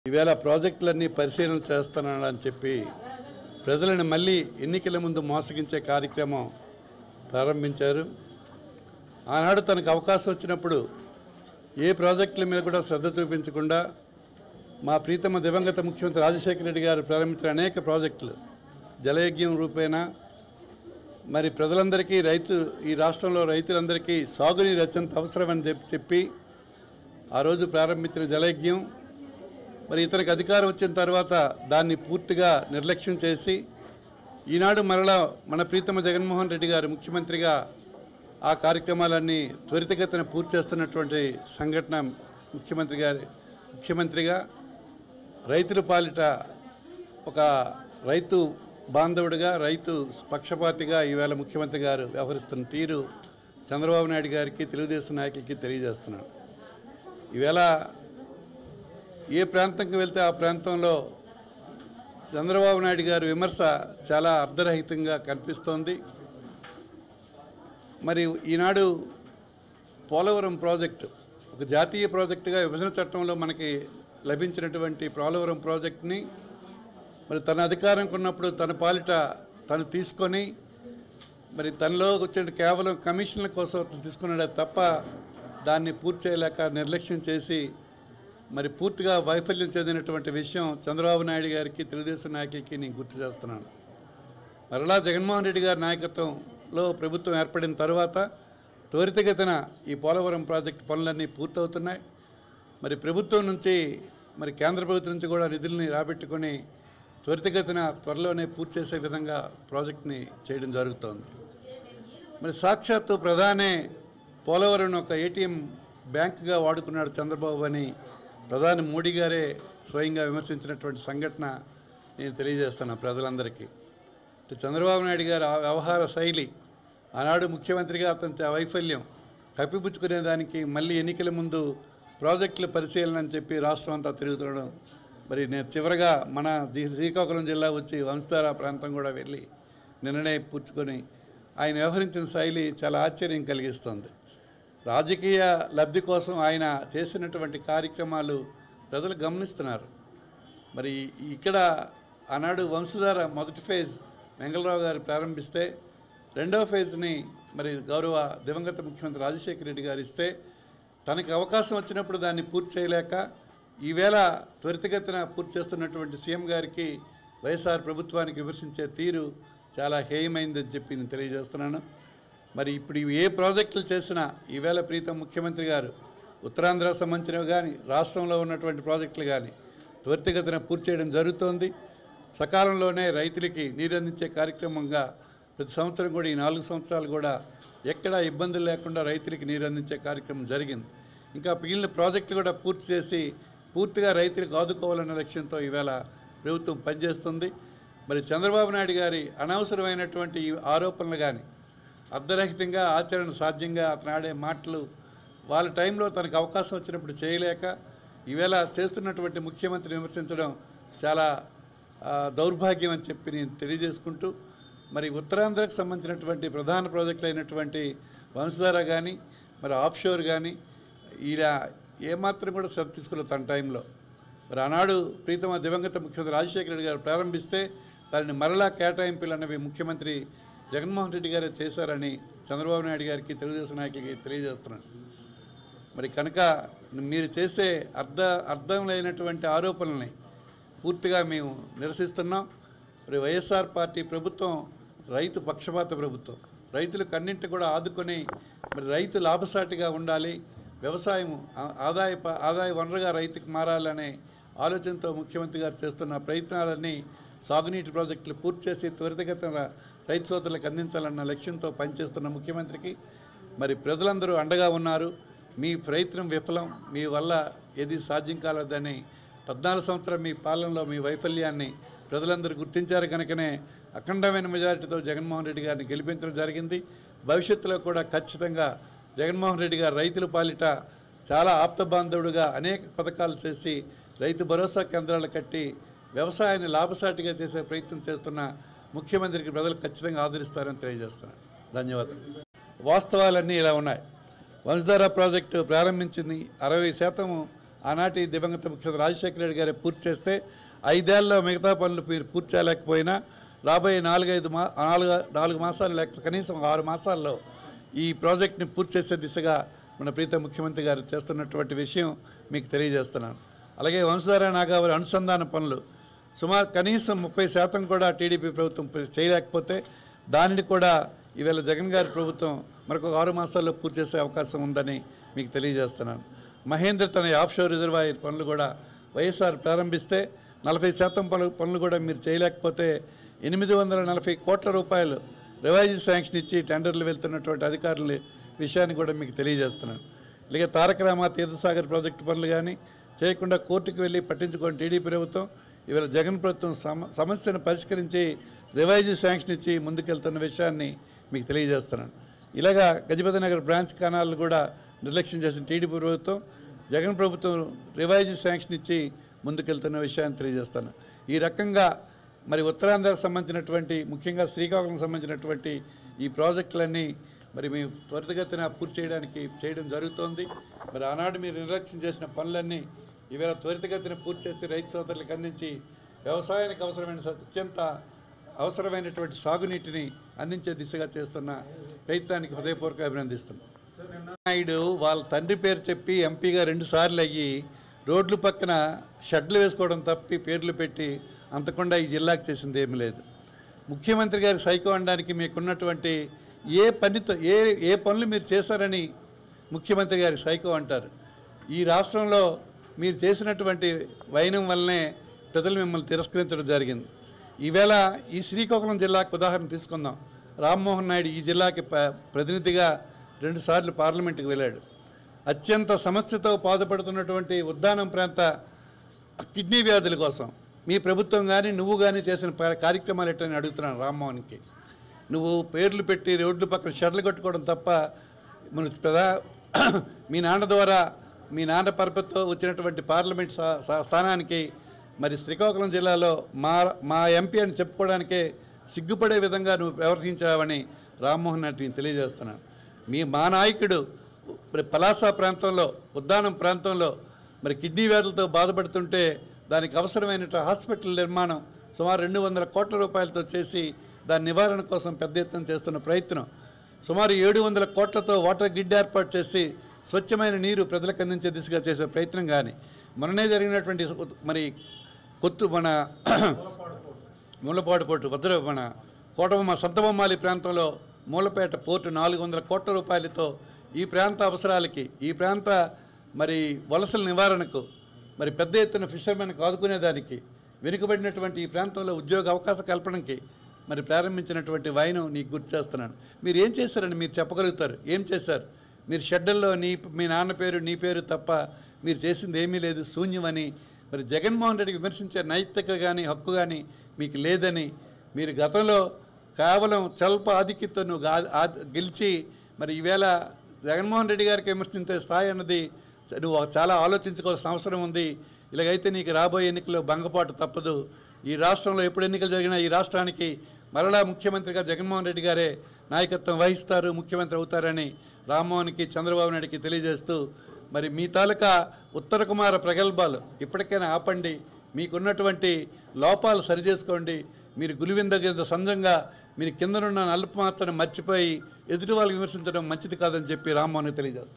ఈవేళ ప్రాజెక్టులన్నీ పరిశీలన చేస్తున్నానని చెప్పి ప్రజలను మళ్ళీ ఎన్నికల ముందు మోసగించే కార్యక్రమం ప్రారంభించారు ఆనాడు తనకు అవకాశం వచ్చినప్పుడు ఏ ప్రాజెక్టుల మీద కూడా శ్రద్ధ చూపించకుండా మా ప్రీతమ దివంగత ముఖ్యమంత్రి రాజశేఖర రెడ్డి గారు ప్రారంభించిన అనేక ప్రాజెక్టులు జలయజ్ఞం రూపేణా మరి ప్రజలందరికీ రైతు ఈ రాష్ట్రంలో రైతులందరికీ సాగునీరు అత్యంత అవసరమని చెప్పి చెప్పి ఆ రోజు ప్రారంభించిన జలయజ్ఞం మరి ఇతనికి అధికారం వచ్చిన తర్వాత దాన్ని పూర్తిగా నిర్లక్ష్యం చేసి ఈనాడు మరలా మన ప్రీతమ జగన్మోహన్ రెడ్డి గారు ముఖ్యమంత్రిగా ఆ కార్యక్రమాలన్నీ త్వరితగతిన పూర్తి చేస్తున్నటువంటి సంఘటన ముఖ్యమంత్రి గారి ముఖ్యమంత్రిగా రైతుల పాలిట ఒక రైతు బాంధవుడిగా రైతు పక్షపాతిగా ఈవేళ ముఖ్యమంత్రి గారు వ్యవహరిస్తున్న తీరు చంద్రబాబు నాయుడు గారికి తెలుగుదేశం నాయకులకి తెలియజేస్తున్నాను ఈవేళ ఏ ప్రాంతంకి వెళ్తే ఆ ప్రాంతంలో చంద్రబాబు నాయుడు గారి విమర్శ చాలా అర్ధరహితంగా కనిపిస్తోంది మరి ఈనాడు పోలవరం ప్రాజెక్టు ఒక జాతీయ ప్రాజెక్టుగా విభజన చట్టంలో మనకి లభించినటువంటి పోలవరం ప్రాజెక్టుని మరి తన అధికారం కొన్నప్పుడు తన పాలిట తను తీసుకొని మరి తనలో వచ్చిన కేవలం కమిషన్ల కోసం అతను తీసుకున్నాడే తప్ప దాన్ని పూర్తి చేయలేక నిర్లక్ష్యం చేసి మరి పూర్తిగా వైఫల్యం చెందినటువంటి విషయం చంద్రబాబు నాయుడు గారికి తెలుగుదేశం నాయకులకి నేను గుర్తు చేస్తున్నాను మరలా జగన్మోహన్ రెడ్డి గారి నాయకత్వంలో ప్రభుత్వం ఏర్పడిన తర్వాత త్వరితగతిన ఈ పోలవరం ప్రాజెక్టు పనులన్నీ పూర్తవుతున్నాయి మరి ప్రభుత్వం నుంచి మరి కేంద్ర ప్రభుత్వం నుంచి కూడా నిధుల్ని రాబెట్టుకొని త్వరితగతిన త్వరలోనే పూర్తి చేసే విధంగా ప్రాజెక్ట్ని చేయడం జరుగుతోంది మరి సాక్షాత్తు ప్రధానే పోలవరం ఒక ఏటీఎం బ్యాంకుగా వాడుకున్నాడు చంద్రబాబు అని ప్రధాని మోడీ గారే స్వయంగా విమర్శించినటువంటి సంఘటన నేను తెలియజేస్తాను ప్రజలందరికీ అంటే చంద్రబాబు నాయుడు గారి ఆ వ్యవహార శైలి ఆనాడు ముఖ్యమంత్రిగా అతని వైఫల్యం కప్పిపుచ్చుకునే దానికి మళ్ళీ ఎన్నికల ముందు ప్రాజెక్టుల పరిశీలన అని చెప్పి రాష్ట్రం అంతా తిరుగుతుండడం మరి నేను చివరగా మన శ్రీ- శ్రీకాకుళం జిల్లా వచ్చి వంశధార ప్రాంతం కూడా వెళ్ళి నిన్ననే పుచ్చుకొని ఆయన వ్యవహరించిన శైలి చాలా ఆశ్చర్యం కలిగిస్తుంది రాజకీయ లబ్ధి కోసం ఆయన చేసినటువంటి కార్యక్రమాలు ప్రజలు గమనిస్తున్నారు మరి ఇక్కడ ఆనాడు వంశధార మొదటి ఫేజ్ వెంగళరావు గారు ప్రారంభిస్తే రెండవ ఫేజ్ని మరి గౌరవ దివంగత ముఖ్యమంత్రి రాజశేఖర రెడ్డి గారు ఇస్తే తనకి అవకాశం వచ్చినప్పుడు దాన్ని పూర్తి చేయలేక ఈవేళ త్వరితగతిన పూర్తి చేస్తున్నటువంటి సీఎం గారికి వైఎస్ఆర్ ప్రభుత్వానికి విమర్శించే తీరు చాలా హేయమైందని చెప్పి నేను తెలియజేస్తున్నాను మరి ఇప్పుడు ఇవి ఏ ప్రాజెక్టులు చేసినా ఈవేళ ప్రీతం ముఖ్యమంత్రి గారు ఉత్తరాంధ్ర సంబంధించినవి కానీ రాష్ట్రంలో ఉన్నటువంటి ప్రాజెక్టులు కానీ త్వరితగతిన పూర్తి చేయడం జరుగుతోంది సకాలంలోనే రైతులకి నీరు అందించే కార్యక్రమంగా ప్రతి సంవత్సరం కూడా ఈ నాలుగు సంవత్సరాలు కూడా ఎక్కడా ఇబ్బందులు లేకుండా రైతులకి నీరు అందించే కార్యక్రమం జరిగింది ఇంకా మిగిలిన ప్రాజెక్టులు కూడా పూర్తి చేసి పూర్తిగా రైతులకు ఆదుకోవాలన్న లక్ష్యంతో ఈవేళ ప్రభుత్వం పనిచేస్తుంది మరి చంద్రబాబు నాయుడు గారి అనవసరమైనటువంటి ఈ ఆరోపణలు కానీ అర్ధరహితంగా ఆచరణ సాధ్యంగా అతను ఆడే మాటలు వాళ్ళ టైంలో తనకు అవకాశం వచ్చినప్పుడు చేయలేక ఈవేళ చేస్తున్నటువంటి ముఖ్యమంత్రి విమర్శించడం చాలా ఆ, దౌర్భాగ్యం అని చెప్పి నేను తెలియజేసుకుంటూ మరి ఉత్తరాంధ్రకు సంబంధించినటువంటి ప్రధాన ప్రాజెక్టులు అయినటువంటి వంశధార కానీ మరి ఆఫ్షోర్ కానీ ఇలా ఏమాత్రం కూడా శ్రద్ధ తీసుకోలేదు తన టైంలో మరి ఆనాడు ప్రీతమ దివంగత ముఖ్యమంత్రి రాజశేఖర రెడ్డి గారు ప్రారంభిస్తే దానిని మరలా కేటాయింపులు అనేవి ముఖ్యమంత్రి జగన్మోహన్ రెడ్డి గారే చేశారని చంద్రబాబు నాయుడు గారికి తెలుగుదేశం నాయకులకి తెలియజేస్తున్నాను మరి కనుక మీరు చేసే అర్థ అర్థం లేనటువంటి ఆరోపణల్ని పూర్తిగా మేము నిరసిస్తున్నాం మరి వైఎస్ఆర్ పార్టీ ప్రభుత్వం రైతు పక్షపాత ప్రభుత్వం రైతులకు అన్నింటి కూడా ఆదుకొని మరి రైతు లాభసాటిగా ఉండాలి వ్యవసాయం ఆ- ఆదాయ ప- ఆదాయ వనరుగా రైతుకు మారాలనే ఆలోచనతో ముఖ్యమంత్రి గారు చేస్తున్న ప్రయత్నాలన్నీ సాగునీటి ప్రాజెక్టులు పూర్తి చేసి త్వరితగతిన రైతు సోదరులకు అందించాలన్న లక్ష్యంతో పనిచేస్తున్న ముఖ్యమంత్రికి మరి ప్రజలందరూ అండగా ఉన్నారు మీ ప్రయత్నం విఫలం మీ వల్ల ఏది సాధ్యం కాలేదని పద్నాలుగు సంవత్సరం మీ పాలనలో మీ వైఫల్యాన్ని ప్రజలందరూ గుర్తించారు కనుకనే అఖండమైన మెజారిటీతో జగన్మోహన్ రెడ్డి గారిని గెలిపించడం జరిగింది భవిష్యత్తులో కూడా ఖచ్చితంగా జగన్మోహన్ రెడ్డి గారు రైతుల పాలిట చాలా ఆప్తబాంధవుడుగా అనేక పథకాలు చేసి రైతు భరోసా కేంద్రాలు కట్టి వ్యవసాయాన్ని లాభసాటిగా చేసే ప్రయత్నం చేస్తున్న ముఖ్యమంత్రికి ప్రజలు ఖచ్చితంగా ఆదరిస్తారని తెలియజేస్తున్నాను ధన్యవాదాలు వాస్తవాలన్నీ ఇలా ఉన్నాయి వంశధార ప్రాజెక్టు ప్రారంభించింది అరవై శాతం ఆనాటి దివంగత ముఖ్యమంత్రి రాజశేఖర రెడ్డి గారే పూర్తి చేస్తే ఐదేళ్లలో మిగతా పనులు మీరు పూర్తి చేయలేకపోయినా రాబోయే నాలుగైదు మా నాలుగు నాలుగు మాసాలు లేక కనీసం ఆరు మాసాల్లో ఈ ప్రాజెక్ట్ని పూర్తి చేసే దిశగా మన ప్రీత ముఖ్యమంత్రి గారు చేస్తున్నటువంటి విషయం మీకు తెలియజేస్తున్నాను అలాగే వంశధార నాగావళి అనుసంధాన పనులు సుమారు కనీసం ముప్పై శాతం కూడా టీడీపీ ప్రభుత్వం చేయలేకపోతే దానిని కూడా ఈవేళ జగన్ గారి ప్రభుత్వం మరొక ఆరు మాసాల్లో పూర్తి చేసే అవకాశం ఉందని మీకు తెలియజేస్తున్నాను మహేంద్ర తన ఆఫ్షోర్ రిజర్వాయర్ పనులు కూడా వైఎస్ఆర్ ప్రారంభిస్తే నలభై శాతం పనులు పనులు కూడా మీరు చేయలేకపోతే ఎనిమిది వందల నలభై కోట్ల రూపాయలు రివైజ్ శాంక్షన్ ఇచ్చి టెండర్లు వెళ్తున్నటువంటి అధికారుల విషయాన్ని కూడా మీకు తెలియజేస్తున్నాను ఇలాగే తారక రామ తీర్థసాగర్ ప్రాజెక్టు పనులు కానీ చేయకుండా కోర్టుకు వెళ్ళి పట్టించుకొని టీడీపీ ప్రభుత్వం ఇవాళ జగన్ ప్రభుత్వం సమ సమస్యను పరిష్కరించి రివైజ్ శాంక్షన్ ఇచ్చి ముందుకెళ్తున్న విషయాన్ని మీకు తెలియజేస్తున్నాను ఇలాగా గజపతి నగర్ బ్రాంచ్ కెనాల్ కూడా నిర్లక్ష్యం చేసిన టీడీపీ ప్రభుత్వం జగన్ ప్రభుత్వం రివైజ్ శాంక్షన్ ఇచ్చి ముందుకెళ్తున్న విషయాన్ని తెలియజేస్తాను ఈ రకంగా మరి ఉత్తరాంధ్రకు సంబంధించినటువంటి ముఖ్యంగా శ్రీకాకుళం సంబంధించినటువంటి ఈ ప్రాజెక్టులన్నీ మరి మేము త్వరితగతిన పూర్తి చేయడానికి చేయడం జరుగుతోంది మరి ఆనాడు మీరు నిర్లక్ష్యం చేసిన పనులన్నీ ఈవేళ త్వరితగతిన పూర్తి చేసి రైతు సోదరులకు అందించి వ్యవసాయానికి అవసరమైన స- అత్యంత అవసరమైనటువంటి సాగునీటిని అందించే దిశగా చేస్తున్న ప్రయత్నానికి హృదయపూర్వక అభినందిస్తున్నాను నాయుడు వాళ్ళ తండ్రి పేరు చెప్పి ఎంపీగా రెండు సార్లు అయ్యి రోడ్ల పక్కన షెడ్లు వేసుకోవడం తప్పి పేర్లు పెట్టి అంతకుండా ఈ జిల్లాకు చేసింది ఏమీ లేదు ముఖ్యమంత్రి గారి సైకో అనడానికి మీకున్నటువంటి ఏ పనితో ఏ ఏ పనులు మీరు చేశారని ముఖ్యమంత్రి గారి సైకో అంటారు ఈ రాష్ట్రంలో మీరు చేసినటువంటి వైనం వల్లనే ప్రజలు మిమ్మల్ని తిరస్కరించడం జరిగింది ఈవేళ ఈ శ్రీకాకుళం జిల్లాకు ఉదాహరణ తీసుకుందాం రామ్మోహన్ నాయుడు ఈ జిల్లాకి ప- ప్రతినిధిగా రెండుసార్లు పార్లమెంటుకు వెళ్ళాడు అత్యంత సమస్యతో బాధపడుతున్నటువంటి ఉద్దానం ప్రాంత కిడ్నీ వ్యాధుల కోసం మీ ప్రభుత్వం కానీ నువ్వు కానీ చేసిన ప- కార్యక్రమాలు ఎట్టని అడుగుతున్నాను రామ్మోహన్కి నువ్వు పేర్లు పెట్టి రోడ్ల పక్కన షెడ్లు కట్టుకోవడం తప్ప మన ప్రధా మీ నాన్న ద్వారా మీ నాన్న పరపతితో వచ్చినటువంటి పార్లమెంట్ సా- సా- స్థానానికి మరి శ్రీకాకుళం జిల్లాలో మా మా ఎంపీ అని చెప్పుకోవడానికే సిగ్గుపడే విధంగా నువ్వు ప్రవర్తించావని రామ్మోహన్ రెడ్డి నేను తెలియజేస్తున్నాను మీ మా నాయకుడు మరి పలాస ప్రాంతంలో ఉద్దానం ప్రాంతంలో మరి కిడ్నీ వ్యాధులతో బాధపడుతుంటే దానికి అవసరమైన హాస్పిటల్ నిర్మాణం సుమారు రెండు వందల కోట్ల రూపాయలతో చేసి దాని నివారణ కోసం పెద్ద ఎత్తున చేస్తున్న ప్రయత్నం సుమారు ఏడు వందల కోట్లతో వాటర్ గ్రిడ్ ఏర్పాటు చేసి స్వచ్ఛమైన నీరు ప్రజలకు అందించే దిశగా చేసే ప్రయత్నం కానీ మొన్ననే జరిగినటువంటి మరి కొత్తు మన మూలపాడు పోర్టు వద్ద మన కోటబొమ్మ సంతబొమ్మాలి ప్రాంతంలో మూలపేట పోర్టు నాలుగు వందల కోట్ల రూపాయలతో ఈ ప్రాంత అవసరాలకి ఈ ప్రాంత మరి వలసల నివారణకు మరి పెద్ద ఎత్తున ఫిషర్మెన్కి ఆదుకునేదానికి వెనుకబడినటువంటి ఈ ప్రాంతంలో ఉద్యోగ అవకాశ కల్పనకి మరి ప్రారంభించినటువంటి వైను నీకు గుర్తు చేస్తున్నాను మీరు ఏం చేశారని మీరు చెప్పగలుగుతారు ఏం చేశారు మీరు షెడ్యూల్లో నీ మీ నాన్న పేరు నీ పేరు తప్ప మీరు చేసింది ఏమీ లేదు శూన్యమని మరి జగన్మోహన్ రెడ్డికి విమర్శించే నైతికత కానీ హక్కు కానీ మీకు లేదని మీరు గతంలో కేవలం స్వల్ప ఆధిక్యతతో నువ్వు గా- ఆ- గెలిచి మరి ఈవేళ జగన్మోహన్ రెడ్డి గారికి విమర్శించే స్థాయి అన్నది నువ్వు చాలా ఆలోచించుకోవాల్సిన అవసరం ఉంది ఇలాగైతే నీకు రాబోయే ఎన్నికల్లో భంగపాటు తప్పదు ఈ రాష్ట్రంలో ఎప్పుడు ఎన్నికలు జరిగినా ఈ రాష్ట్రానికి మరలా ముఖ్యమంత్రిగా జగన్మోహన్ రెడ్డి గారే నాయకత్వం వహిస్తారు ముఖ్యమంత్రి అవుతారని రామ్మోహన్కి చంద్రబాబు నాయుడికి తెలియజేస్తూ మరి మీ తాలూకా ఉత్తర కుమార ప్రగల్భాలు ఇప్పటికైనా ఆపండి మీకున్నటువంటి లోపాలు సరిచేసుకోండి మీరు గులివింద కింద సంజంగా మీరు కిందనున్న నలుపు మాత్రం మర్చిపోయి ఎదుటి వాళ్ళకి విమర్శించడం మంచిది కాదని చెప్పి రామ్మోహన్కి తెలియజేస్తారు